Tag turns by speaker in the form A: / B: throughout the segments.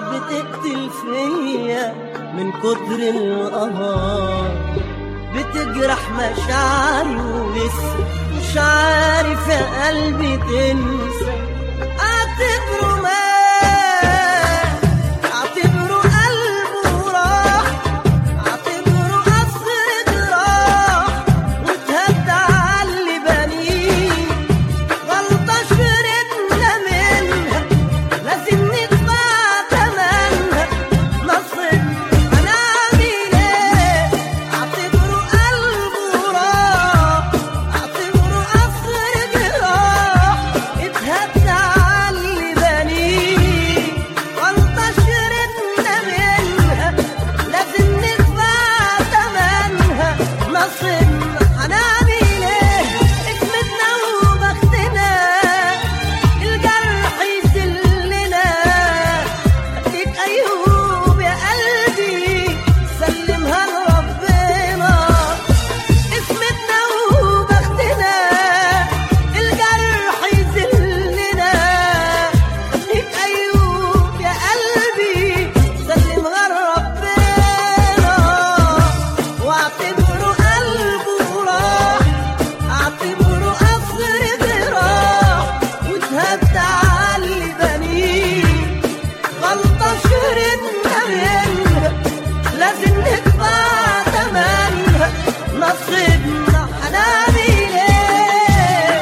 A: بتقتل فيا من كتر القهار بتجرح مشاعري ولسه مش عارف يا قلبي تنسى اعتبره مات اعتبره قلبه راح اعتبره قصر جراح واتهد على اللي بنيه غلطة شربنا منها لازم ندفع تمنها نصر هنعمل ايه اعتبره قلبه راح اعتبره قصر جراح اتهد على اللي بنيه غلطة شربنا منها لازم ندفع تمنها نصيبنا هنعمل ايه اسمتنا وبختنا الجرح يسلنا خليك ايوب يا قلبي سلمها لربنا اسمتنا وبختنا الجرح يذلنا خليك ايوب يا قلبي سلمها لربنا واعتبره قلبه راح اعتبره قصر جراح واتهد على اللي بنيه غلطة شربنا منها لازم ندفع تمنها نصيبنا هنعمل ايه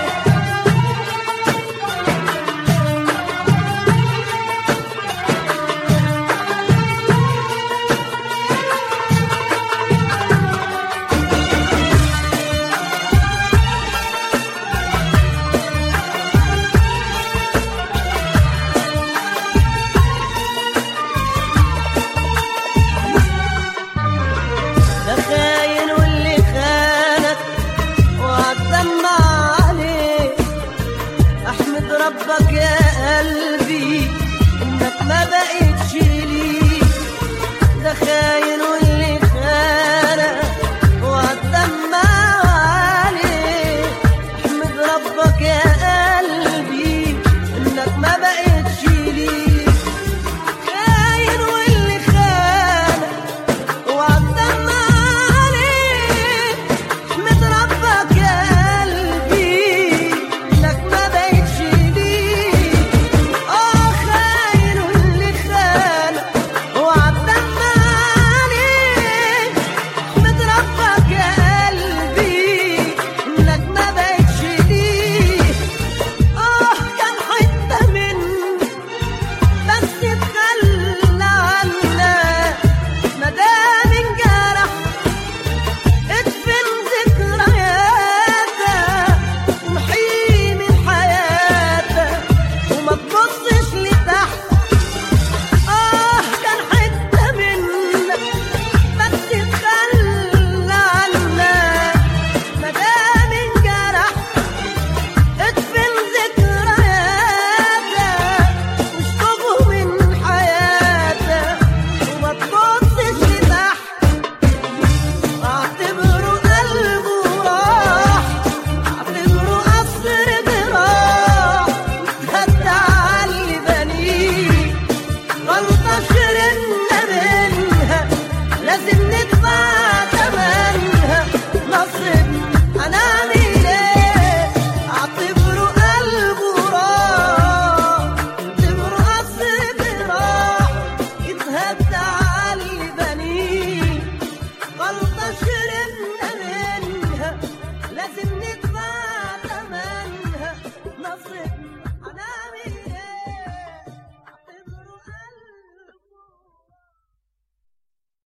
A: ده خاين واللي خانك وعالدمع عليه احمد ربك يا قلبي انك ما بقيت